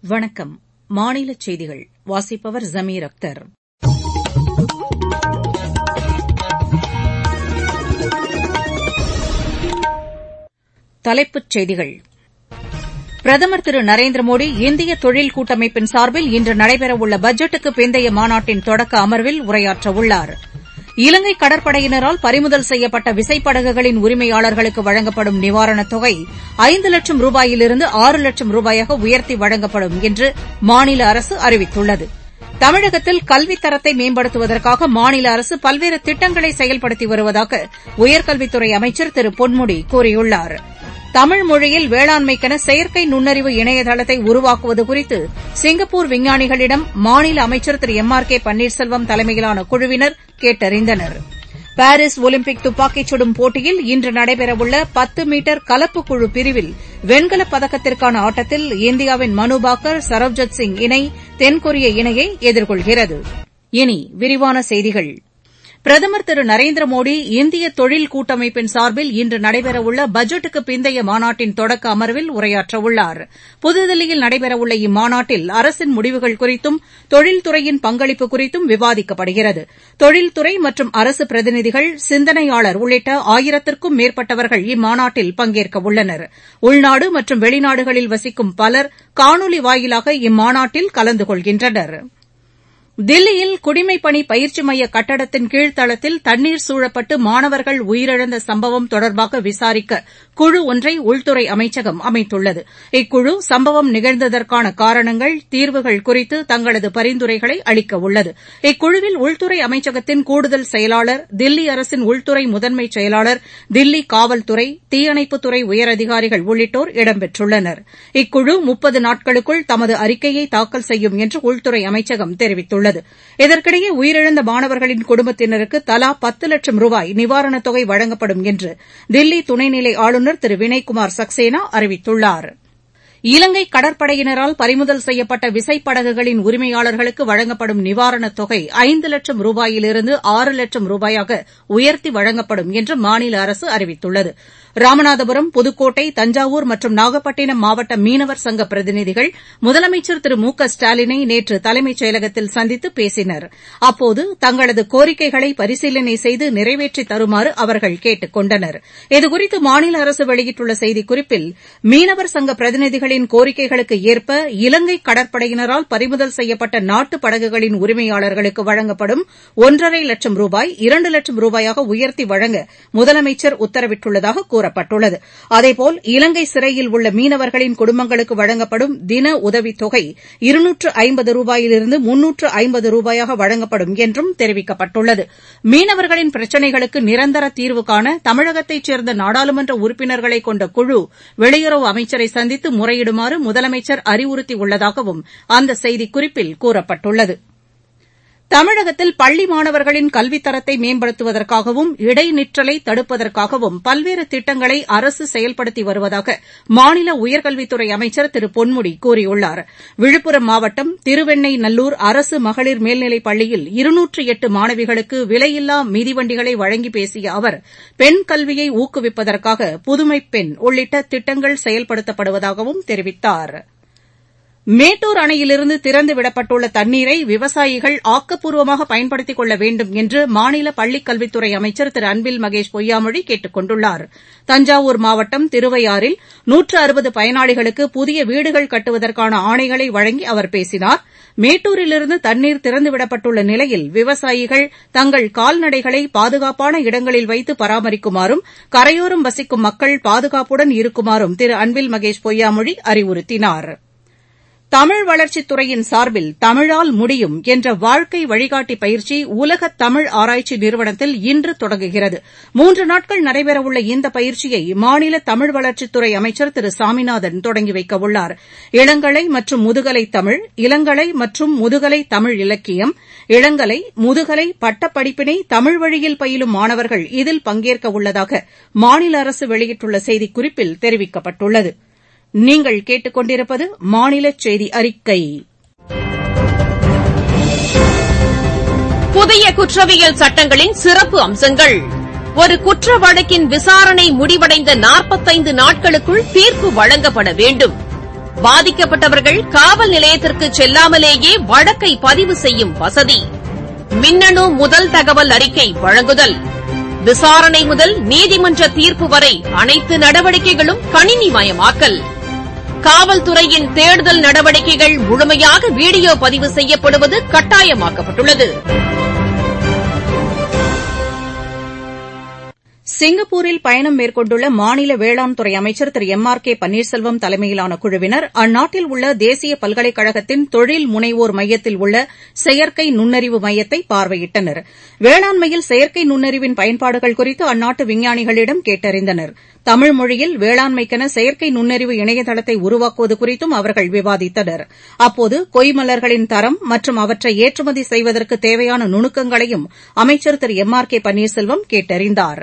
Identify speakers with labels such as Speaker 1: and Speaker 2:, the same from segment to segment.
Speaker 1: வணக்கம் மாநிலச் செய்திகள் வாசிப்பவர் ஜமீர் அக்தர் தலைப்புச் செய்திகள் பிரதமர் திரு நரேந்திர மோடி இந்திய தொழில் கூட்டமைப்பின் சார்பில் இன்று நடைபெறவுள்ள பட்ஜெட்டுக்கு பிந்தைய மாநாட்டின் தொடக்க அமர்வில் உரையாற்றவுள்ளார் இலங்கை கடற்படையினரால் பறிமுதல் செய்யப்பட்ட விசைப்படகுகளின் உரிமையாளர்களுக்கு வழங்கப்படும் நிவாரணத் தொகை ஐந்து லட்சம் ரூபாயிலிருந்து ஆறு லட்சம் ரூபாயாக உயர்த்தி வழங்கப்படும் என்று மாநில அரசு அறிவித்துள்ளது தமிழகத்தில் கல்வித் தரத்தை மேம்படுத்துவதற்காக மாநில அரசு பல்வேறு திட்டங்களை செயல்படுத்தி வருவதாக உயர்கல்வித்துறை அமைச்சர் திரு பொன்முடி கூறியுள்ளார் தமிழ் மொழியில் வேளாண்மைக்கென செயற்கை நுண்ணறிவு இணையதளத்தை உருவாக்குவது குறித்து சிங்கப்பூர் விஞ்ஞானிகளிடம் மாநில அமைச்சர் Thiru M R K Panneerselvam தலைமையிலான குழுவினர் கேட்டறிந்தனர் பாரிஸ் ஒலிம்பிக் துப்பாக்கிச் சுடும் போட்டியில் இன்று நடைபெறவுள்ள பத்து மீட்டர் கலப்பு குழு பிரிவில் வெண்கலப் பதக்கத்திற்கான ஆட்டத்தில் இந்தியாவின் மனு பாக்கர் சரவ்ஜத் சிங் இணை தென்கொரிய இணையை எதிர்கொள்கிறது இனி விரிவான செய்திகள் பிரதமர் திரு நரேந்திர மோடி இந்திய தொழில் கூட்டமைப்பின் சார்பில் இன்று நடைபெறவுள்ள பட்ஜெட்டுக்கு பிந்தைய மாநாட்டின் தொடக்க அமர்வில் உரையாற்றவுள்ளார் புதுதில்லியில் நடைபெறவுள்ள இம்மாநாட்டில் அரசின் முடிவுகள் குறித்தும் தொழில்துறையின் பங்களிப்பு குறித்தும் விவாதிக்கப்படுகிறது தொழில்துறை மற்றும் அரசு பிரதிநிதிகள் சிந்தனையாளர் உள்ளிட்ட ஆயிரத்திற்கும் மேற்பட்டவர்கள் இம்மாநாட்டில் பங்கேற்கவுள்ளனர் உள்நாடு மற்றும் வெளிநாடுகளில் வசிக்கும் பலர் காணொலி வாயிலாக இம்மாநாட்டில் கலந்து கொள்கின்றனா் தில்லியில் குடிமைப்பணி பயிற்சி மைய கட்டடத்தின் கீழ்த்தளத்தில் தண்ணீர் சூழப்பட்டு மாணவர்கள் உயிரிழந்த சம்பவம் தொடர்பாக விசாரிக்க குழு ஒன்றை உள்துறை அமைச்சகம் அமைத்துள்ளது இக்குழு சம்பவம் நிகழ்ந்ததற்கான காரணங்கள் தீர்வுகள் குறித்து தங்களது பரிந்துரைகளை அளிக்க உள்ளது இக்குழுவில் உள்துறை அமைச்சகத்தின் கூடுதல் செயலாளர் தில்லி அரசின் உள்துறை முதன்மை செயலாளர் தில்லி காவல்துறை தீயணைப்புத்துறை உயரதிகாரிகள் உள்ளிட்டோர் இடம்பெற்றுள்ளனர் இக்குழு முப்பது நாட்களுக்குள் தமது அறிக்கையை தாக்கல் செய்யும் என்று உள்துறை அமைச்சகம் தெரிவித்துள்ளது உள்ளது இதற்கிடையே உயிரிழந்த மாணவர்களின் குடும்பத்தினருக்கு தலா பத்து லட்சம் ரூபாய் நிவாரணத் தொகை வழங்கப்படும் என்று தில்லி துணைநிலை ஆளுநர் திரு வினய்குமார் சக்சேனா அறிவித்துள்ளார் இலங்கை கடற்படையினரால் பறிமுதல் செய்யப்பட்ட விசைப்படகுகளின் உரிமையாளர்களுக்கு வழங்கப்படும் நிவாரணத் தொகை ஐந்து லட்சம் ரூபாயிலிருந்து ஆறு லட்சம் ரூபாயாக உயர்த்தி வழங்கப்படும் என்று மாநில அரசு அறிவித்துள்ளது ராமநாதபுரம் புதுக்கோட்டை தஞ்சாவூர் மற்றும் நாகப்பட்டினம் மாவட்ட மீனவர் சங்க பிரதிநிதிகள் முதலமைச்சர் திரு மு க ஸ்டாலினை நேற்று தலைமைச் செயலகத்தில் சந்தித்து பேசினர் அப்போது தங்களது கோரிக்கைகளை பரிசீலனை செய்து நிறைவேற்றி தருமாறு அவர்கள் கேட்டுக் கொண்டனர் இதுகுறித்து மாநில அரசு வெளியிட்டுள்ள செய்திக்குறிப்பில் மீனவர் சங்க பிரதிநிதிகளின் கோரிக்கைகளுக்கு ஏற்ப இலங்கை கடற்படையினரால் பறிமுதல் செய்யப்பட்ட நாட்டு படகுகளின் உரிமையாளர்களுக்கு வழங்கப்படும் ஒன்றரை லட்சம் ரூபாய் இரண்டு லட்சம் ரூபாயாக உயர்த்தி வழங்க முதலமைச்சர் உத்தரவிட்டுள்ளதாக கூற கூறப்பட்டுள்ளது அதேபோல் இலங்கை சிறையில் உள்ள மீனவர்களின் குடும்பங்களுக்கு வழங்கப்படும் தின உதவித் தொகை இருநூற்று ஐம்பது ரூபாயிலிருந்து முன்னூற்று ஐம்பது ரூபாயாக வழங்கப்படும் என்றும் தெரிவிக்கப்பட்டுள்ளது மீனவர்களின் பிரச்சினைகளுக்கு நிரந்தர தீர்வு காண தமிழகத்தைச் சேர்ந்த நாடாளுமன்ற உறுப்பினர்களை கொண்ட குழு வெளியுறவு அமைச்சரை சந்தித்து முறையிடுமாறு முதலமைச்சர் அறிவுறுத்தியுள்ளதாகவும் அந்த செய்திக்குறிப்பில் கூறப்பட்டுள்ளது தமிழகத்தில் பள்ளி மாணவர்களின் கல்வித் தரத்தை மேம்படுத்துவதற்காகவும் இடைநிற்றலை தடுப்பதற்காகவும் பல்வேறு திட்டங்களை அரசு செயல்படுத்தி வருவதாக மாநில உயர்கல்வித்துறை அமைச்சர் திரு பொன்முடி கூறியுள்ளார் விழுப்புரம் மாவட்டம் திருவெண்ணெய்நல்லூர் அரசு மகளிர் மேல்நிலைப் பள்ளியில் இருநூற்று எட்டு மாணவிகளுக்கு விலையில்லா மிதிவண்டிகளை வழங்கி பேசிய அவர் பெண் கல்வியை ஊக்குவிப்பதற்காக புதுமைப் பெண் உள்ளிட்ட திட்டங்கள் செயல்படுத்தப்படுவதாகவும் தெரிவித்தாா் மேட்டூர் அணையிலிருந்து திறந்துவிடப்பட்டுள்ள தண்ணீரை விவசாயிகள் ஆக்கப்பூர்வமாக பயன்படுத்திக் கொள்ள வேண்டும் என்று மாநில பள்ளிக் கல்வித்துறை அமைச்சர் திரு அன்பில் மகேஷ் பொய்யாமொழி கேட்டுக் கொண்டுள்ளார் தஞ்சாவூர் மாவட்டம் திருவையாறில் நூற்று அறுபது பயனாளிகளுக்கு புதிய வீடுகள் கட்டுவதற்கான ஆணைகளை வழங்கி அவர் பேசினார் மேட்டூரிலிருந்து தண்ணீர் திறந்துவிடப்பட்டுள்ள நிலையில் விவசாயிகள் தங்கள் கால்நடைகளை பாதுகாப்பான இடங்களில் வைத்து பராமரிக்குமாறும் கரையோரம் வசிக்கும் மக்கள் பாதுகாப்புடன் இருக்குமாறும் திரு அன்பில் மகேஷ் பொய்யாமொழி அறிவுறுத்தினாா் தமிழ் வளர்ச்சித் துறையின் சார்பில் தமிழால் முடியும் என்ற வாழ்க்கை வழிகாட்டி பயிற்சி உலக தமிழ் ஆராய்ச்சி நிறுவனத்தில் இன்று தொடங்குகிறது மூன்று நாட்கள் நடைபெறவுள்ள இந்த பயிற்சியை மாநில தமிழ் வளர்ச்சித்துறை அமைச்சர் திரு சாமிநாதன் தொடங்கி வைக்கவுள்ளார் இளங்கலை மற்றும் முதுகலை தமிழ் இளங்கலை மற்றும் முதுகலை தமிழ் இலக்கியம் இளங்கலை முதுகலை பட்டப்படிப்பினை தமிழ் வழியில் பயிலும் மாணவர்கள் இதில் பங்கேற்க உள்ளதாக மாநில அரசு வெளியிட்டுள்ள செய்திக்குறிப்பில் தெரிவிக்கப்பட்டுள்ளது நீங்கள் கேட்டுக்கொண்டிருப்பது மாநில செய்தி அறிக்கை
Speaker 2: புதிய குற்றவியல் சட்டங்களின் சிறப்பு அம்சங்கள் ஒரு குற்ற வழக்கின் விசாரணை முடிவடைந்த நாற்பத்தைந்து நாட்களுக்குள் தீர்ப்பு வழங்கப்பட வேண்டும் பாதிக்கப்பட்டவர்கள் காவல் நிலையத்திற்கு செல்லாமலேயே வழக்கை பதிவு செய்யும் வசதி மின்னணு முதல் தகவல் அறிக்கை வழங்குதல் விசாரணை முதல் நீதிமன்ற தீர்ப்பு வரை அனைத்து நடவடிக்கைகளும் கணினிமயமாக்கல் காவல்துறையின் தேடுதல் நடவடிக்கைகள் முழுமையாக வீடியோ பதிவு செய்யப்படுவது கட்டாயமாக்கப்பட்டுள்ளது
Speaker 1: சிங்கப்பூரில் பயணம் மேற்கொண்டுள்ள மாநில வேளாண் துறை அமைச்சர் Thiru M R K Panneerselvam தலைமையிலான குழுவினர் அந்நாட்டில் உள்ள தேசிய பல்கலைக்கழகத்தின் தொழில் முனைவோர் மையத்தில் உள்ள செயற்கை நுண்ணறிவு மையத்தை பார்வையிட்டனர் வேளாண்மையில் செயற்கை நுண்ணறிவின் பயன்பாடுகள் குறித்து அந்நாட்டு விஞ்ஞானிகளிடம் கேட்டறிந்தனர் தமிழ் மொழியில் வேளாண்மைக்கென செயற்கை நுண்ணறிவு இணையதளத்தை உருவாக்குவது குறித்தும் அவர்கள் விவாதித்தனர் அப்போது கொய்மலர்களின் தரம் மற்றும் அவற்றை ஏற்றுமதி செய்வதற்கு தேவையான நுணுக்கங்களையும் அமைச்சர் Thiru M R K Panneerselvam கேட்டறிந்தாா்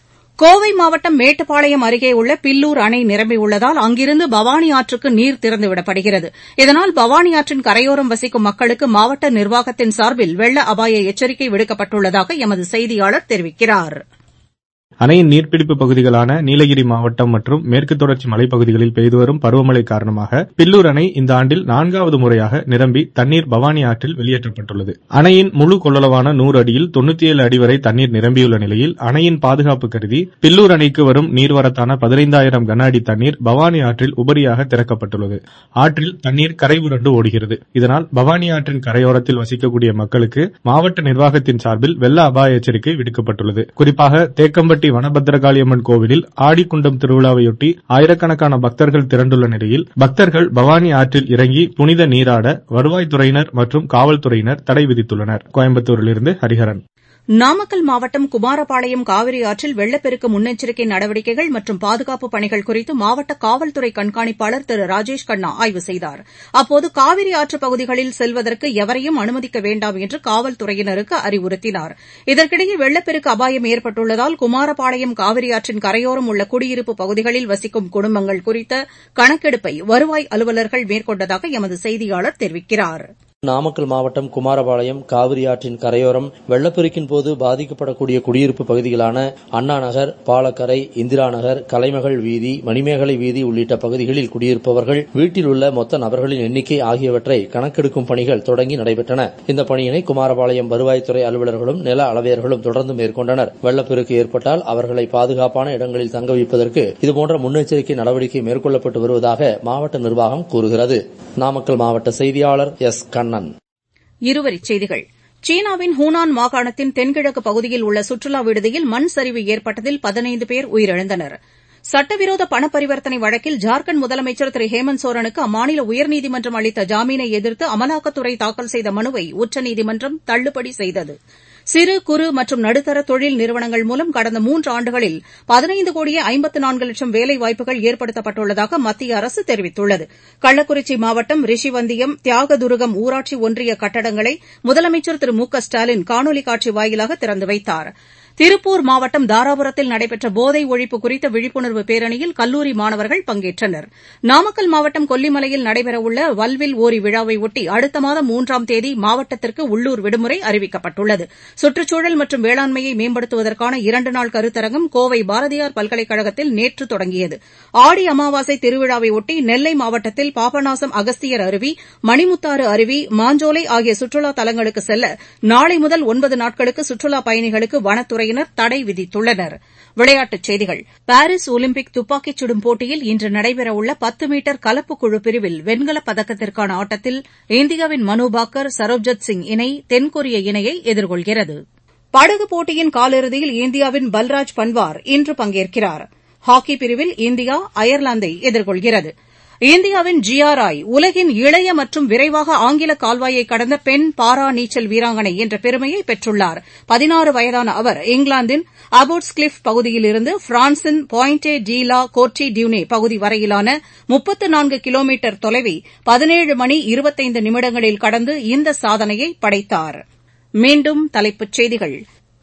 Speaker 1: கோவை மாவட்டம் மேட்டுப்பாளையம் அருகே உள்ள பில்லூர் அணை நிரம்பியுள்ளதால் அங்கிருந்து பவானி ஆற்றுக்கு நீர் திறந்துவிடப்படுகிறது இதனால் பவானி ஆற்றின் கரையோரம் வசிக்கும் மக்களுக்கு மாவட்ட நிர்வாகத்தின் சார்பில் வெள்ள அபாய எச்சரிக்கை விடுக்கப்பட்டுள்ளதாக எமது செய்தியாளர் தெரிவிக்கிறார்
Speaker 3: அணையின் நீர்பிடிப்பு பகுதிகளான நீலகிரி மாவட்டம் மற்றும் மேற்கு தொடர்ச்சி மலைப்பகுதிகளில் பெய்து வரும் பருவமழை காரணமாக பில்லூர் அணை இந்த ஆண்டில் நான்காவது முறையாக நிரம்பி தண்ணீர் பவானி ஆற்றில் வெளியேற்றப்பட்டுள்ளது அணையின் முழு கொள்ளளவான நூறு அடியில் தொண்ணூத்தி ஏழு அடி வரை தண்ணீர் நிரம்பியுள்ள நிலையில் அணையின் பாதுகாப்பு கருதி பில்லூர் அணைக்கு வரும் நீர்வரத்தான பதினைந்தாயிரம் கன அடி தண்ணீர் பவானி ஆற்றில் உபரியாக திறக்கப்பட்டுள்ளது ஆற்றில் தண்ணீர் கரை புரண்டு ஓடுகிறது இதனால் பவானி ஆற்றின் கரையோரத்தில் வசிக்கக்கூடிய மக்களுக்கு மாவட்ட நிர்வாகத்தின் சார்பில் வெள்ள அபாய எச்சரிக்கை விடுக்கப்பட்டுள்ளது குறிப்பாக தேக்கம்பட்டி வனபத்திரகாளியம்மன் கோவிலில் ஆடிக்குண்டம் திருவிழாவையொட்டி ஆயிரக்கணக்கான பக்தர்கள் திரண்டுள்ள நிலையில் பக்தர்கள் பவானி ஆற்றில் இறங்கி புனித நீராட வருவாய்த்துறையினர் மற்றும் காவல்துறையினர் தடை விதித்துள்ளனர் கோயம்புத்தூரிலிருந்து ஹரிஹரன்
Speaker 1: நாமக்கல் மாவட்டம் குமாரபாளையம் காவிரி ஆற்றில் வெள்ளப்பெருக்கு முன்னெச்சரிக்கை நடவடிக்கைகள் மற்றும் பாதுகாப்பு பணிகள் குறித்து மாவட்ட காவல்துறை கண்காணிப்பாளர் திரு ராஜேஷ் கண்ணா ஆய்வு செய்தார் அப்போது காவிரி ஆற்று பகுதிகளில் செல்வதற்கு எவரையும் அனுமதிக்க வேண்டாம் என்று காவல்துறையினருக்கு அறிவுறுத்தினார் இதற்கிடையே வெள்ளப்பெருக்கு அபாயம் ஏற்பட்டுள்ளதால் குமாரபாளையம் காவிரி ஆற்றின் கரையோரம் உள்ள குடியிருப்பு பகுதிகளில் வசிக்கும் குடும்பங்கள் குறித்த கணக்கெடுப்பை வருவாய் அலுவலர்கள் மேற்கொண்டதாக எமது செய்தியாளர் தெரிவிக்கிறார்
Speaker 4: நாமக்கல் மாவட்டம் குமாரபாளையம் காவிரி ஆற்றின் கரையோரம் வெள்ளப்பெருக்கின் போது பாதிக்கப்படக்கூடிய குடியிருப்பு பகுதிகளான அண்ணா நகர் பாலக்கரை இந்திரா நகர் கலைமகள் வீதி மணிமேகலை வீதி உள்ளிட்ட பகுதிகளில் குடியிருப்பவர்கள் வீட்டில் உள்ள மொத்த நபர்களின் எண்ணிக்கை ஆகியவற்றை கணக்கெடுக்கும் பணிகள் தொடங்கி நடைபெற்றன இந்த பணியினை குமாரபாளையம் வருவாய்த்துறை அலுவலர்களும் நில அளவையர்களும் தொடர்ந்து மேற்கொண்டனர் வெள்ளப்பெருக்கு ஏற்பட்டால் அவர்களை பாதுகாப்பான இடங்களில் தங்க வைப்பதற்கு இதுபோன்ற முன்னெச்சரிக்கை நடவடிக்கை மேற்கொள்ளப்பட்டு வருவதாக மாவட்ட நிர்வாகம் கூறுகிறது நாமக்கல் மாவட்ட செய்தியாளர் எஸ் கண்ணன்
Speaker 1: இருவரிச் செய்திகள் சீனாவின் ஹூனான் மாகாணத்தின் தென்கிழக்கு பகுதியில் உள்ள சுற்றுலா விடுதியில் மண் சரிவு ஏற்பட்டதில் பதினைந்து பேர் உயிரிழந்தனர் சட்டவிரோத பண பரிவர்த்தனை வழக்கில் ஜார்க்கண்ட் முதலமைச்சர் திரு ஹேமந்த் சோரனுக்கு அம்மாநில உயர்நீதிமன்றம் அளித்த ஜாமீனை எதிர்த்து அமலாக்கத்துறை தாக்கல் செய்த மனுவை உச்சநீதிமன்றம் தள்ளுபடி செய்தது சிறு குறு மற்றும் நடுத்தர தொழில் நிறுவனங்கள் மூலம் கடந்த மூன்று ஆண்டுகளில் பதினைந்து கோடியே ஐம்பத்து நான்கு லட்சம் வேலைவாய்ப்புகள் ஏற்படுத்தப்பட்டுள்ளதாக மத்திய அரசு தெரிவித்துள்ளது கள்ளக்குறிச்சி மாவட்டம் ரிஷிவந்தியம் தியாகதுருகம் ஊராட்சி ஒன்றிய கட்டடங்களை முதலமைச்சர் திரு மு க ஸ்டாலின் காணொலி காட்சி வாயிலாக திறந்து வைத்தார் திருப்பூர் மாவட்டம் தாராபுரத்தில் நடைபெற்ற போதை ஒழிப்பு குறித்த விழிப்புணர்வு பேரணியில் கல்லூரி மாணவர்கள் பங்கேற்றனர் நாமக்கல் மாவட்டம் கொல்லிமலையில் நடைபெறவுள்ள வல்வில் ஓரி விழாவையொட்டி அடுத்த மாதம் மூன்றாம் தேதி மாவட்டத்திற்கு உள்ளூர் விடுமுறை அறிவிக்கப்பட்டுள்ளது சுற்றுச்சூழல் மற்றும் வேளாண்மையை மேம்படுத்துவதற்கான இரண்டு நாள் கருத்தரங்கம் கோவை பாரதியார் பல்கலைக்கழகத்தில் நேற்று தொடங்கியது ஆடி அமாவாசை திருவிழாவையொட்டி நெல்லை மாவட்டத்தில் பாபநாசம் அகஸ்தியர் அருவி மணிமுத்தாறு அருவி மாஞ்சோலை ஆகிய சுற்றுலா தலங்களுக்கு செல்ல நாளை முதல் ஒன்பது நாட்களுக்கு சுற்றுலா பயணிகளுக்கு வனத்துறை துறையினர் தடை விதித்துள்ளனர் விளையாட்டுச் செய்திகள் பாரிஸ் ஒலிம்பிக் துப்பாக்கிச் சுடும் போட்டியில் இன்று நடைபெறவுள்ள பத்து மீட்டர் கலப்பு குழு பிரிவில் வெண்கலப் பதக்கத்திற்கான ஆட்டத்தில் இந்தியாவின் மனு பாக்கர் சரவ்ஜத் சிங் இணை தென்கொரிய இணையை எதிர்கொள்கிறது படகு போட்டியின் காலிறுதியில் இந்தியாவின் பல்ராஜ் பன்வார் இன்று பங்கேற்கிறார் ஹாக்கி பிரிவில் இந்தியா அயர்லாந்தை எதிர்கொள்கிறது இந்தியாவின் ஜியா ராய் உலகின் இளைய மற்றும் விரைவாக ஆங்கில கால்வாயை கடந்த பெண் பாரா நீச்சல் வீராங்கனை என்ற பெருமையை பெற்றுள்ளார் பதினாறு வயதான அவர் இங்கிலாந்தின் அபோட்ஸ் கிளிஃப் பகுதியிலிருந்து பிரான்சின் பாயிண்டே டி லா கோர்டி டியூனே பகுதி வரையிலான முப்பத்து நான்கு கிலோமீட்டர் தொலைவை பதினேழு மணி இருபத்தைந்து நிமிடங்களில் கடந்து இந்த சாதனையை படைத்தார் மீண்டும் தலைப்புச் செய்திகள்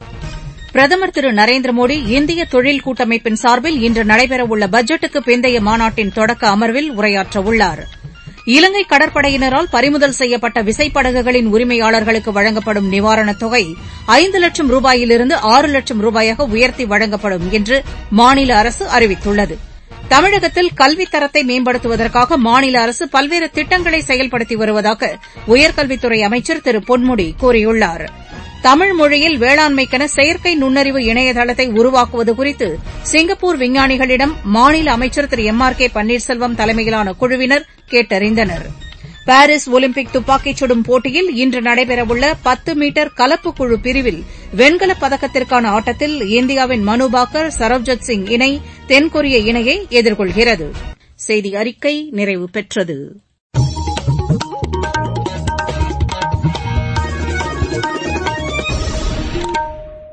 Speaker 1: பிரதமர் திரு நரேந்திர மோடி இந்திய தொழில் கூட்டமைப்பின் சார்பில் இன்று நடைபெறவுள்ள பட்ஜெட்டுக்கு பிந்தைய மாநாட்டின் தொடக்க அமர்வில் உரையாற்றவுள்ளார் இலங்கை கடற்படையினரால் பறிமுதல் செய்யப்பட்ட விசைப்படகுகளின் உரிமையாளர்களுக்கு வழங்கப்படும் நிவாரணத் தொகை ஐந்து லட்சம் ரூபாயிலிருந்து ஆறு லட்சம் ரூபாயாக உயர்த்தி வழங்கப்படும் என்று மாநில அரசு அறிவித்துள்ளது தமிழகத்தில் கல்வித் தரத்தை மேம்படுத்துவதற்காக மாநில அரசு பல்வேறு திட்டங்களை செயல்படுத்தி வருவதாக உயர்கல்வித்துறை அமைச்சர் திரு பொன்முடி கூறியுள்ளார் தமிழ் மொழியில் வேளாண்மைக்கென செயற்கை நுண்ணறிவு இணையதளத்தை உருவாக்குவது குறித்து சிங்கப்பூர் விஞ்ஞானிகளிடம் மாநில அமைச்சர் Thiru M R K Panneerselvam தலைமையிலான குழுவினர் கேட்டறிந்தனர் பாரிஸ் ஒலிம்பிக் துப்பாக்கிச் சுடும் போட்டியில் இன்று நடைபெறவுள்ள பத்து மீட்டர் கலப்பு குழு பிரிவில் வெண்கலப் பதக்கத்திற்கான ஆட்டத்தில் இந்தியாவின் மனு பாக்கர் சரவ்ஜத் சிங் இணை தென்கொரிய இணையை எதிர்கொள்கிறது செய்தி அறிக்கை நிறைவு பெற்றது